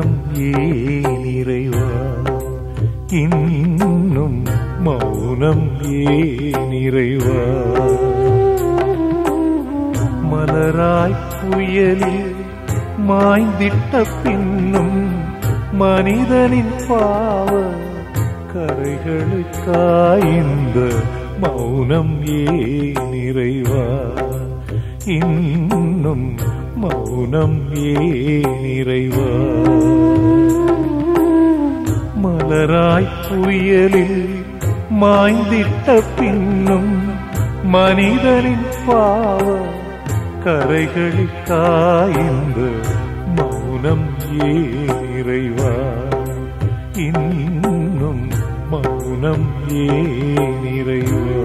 ஏன் இறைவா இன்னும் மௌனம் ஏன் இறைவா மலராய் புயலில் மாய்ந்திட்ட பின்னும் மனிதனின் பாவ கரைகளுக்காய்ந்த மௌனம் ஏன் இறைவா இன்னும் மௌனம் ஏன் இறைவா மலராய் புயலில் மாய்ந்திட்ட பின்னும் மனிதனின் பாவ கரைகளுக்காய்ந்த மௌனம் ஏன் இறைவா இன்னும் மௌனம் ஏன் இறைவா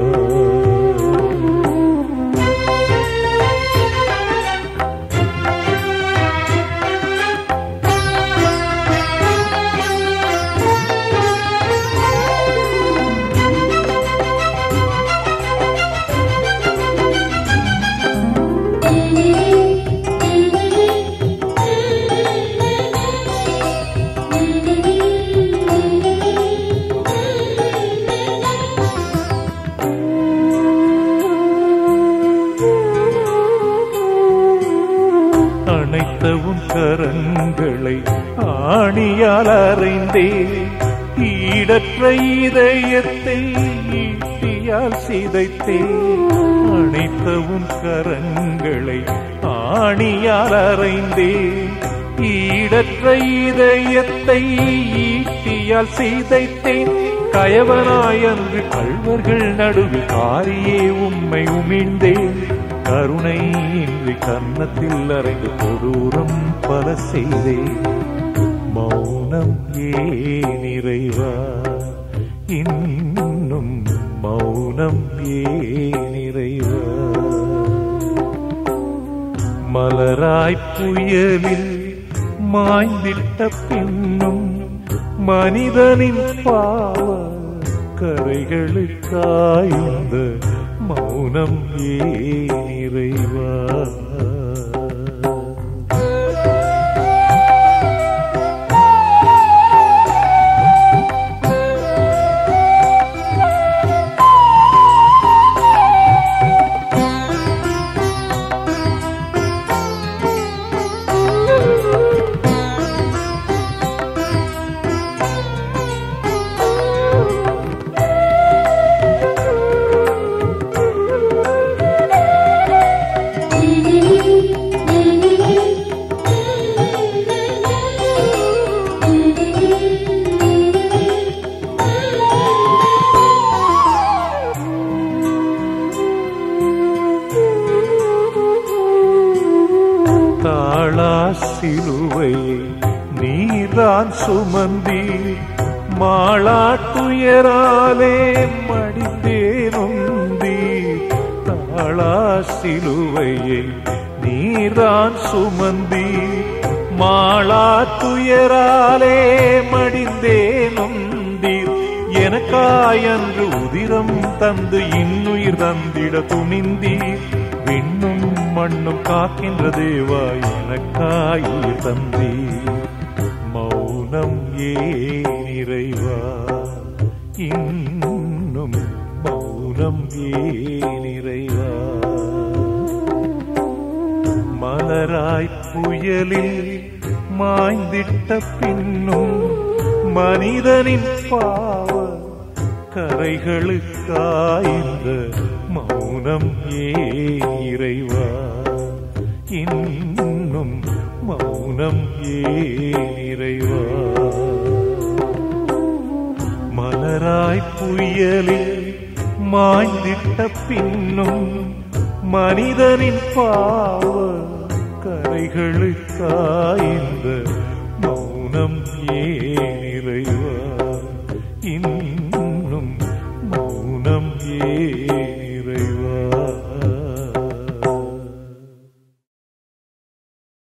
அணைத்தவும் கரங்களை ஆணியால் அறைந்தே ஈடற்ற இதயத்தை ஈட்டியால் சிதைத்தே அணைத்தவும் கரங்களை ஆணியால் அறைந்தே ஈடற்ற இதயத்தை ஈட்டியால் சிதைத்தேன் கயவனாய் அன்று கள்வர்கள் நடுவில் காரியே உம்மை உமிழ்ந்தேன் கருணை இன்றி கன்னத்தில் அறைந்து கொடூரம் பல செய்தே மௌனம் ஏன் இறைவா இன்னும் மௌனம் ஏன் இறைவா மலராய் புயலில் மாய்ந்திட்ட பின்னும் மனிதனின் பாவ கரைகளுக்காய்ந்த மௌனம் ஏன் இறைவா தாளா சிலுவையை நீதான் சுமந்தி மாளாட்டுயராலே மடித்தேனுந்தி தாளா சிலுவையை நீதான் சுமந்தி மாளாட்டுயராலே மடிந்தேனுந்தி எனக்காயன்று உதிரம் தந்து இன்னுயிர் தந்திட துணிந்தீர் விண்ணும் மண்ணும் காக்கின்ற தேவா எனக்காயுயிர் தந்தி மௌனம் ஏன் இறைவா இன்னும் மௌனம் ஏன் இறைவா மலராய் புயலில் மாய்ந்திட்ட பின்னும் மனிதனின் பாவ கரைகளுக்காய்ந்த மௌனம் ஏன் இறைவா இன்னும் மௌனம் ஏன் இறைவா மலராய் புயலில் மாய்ந்திட்ட பின்னும் மனிதனின் பாவ கரைகளுக்காய்ந்த மௌனம் ஏன் இறைவா இன்னும் மௌனம் ஏன்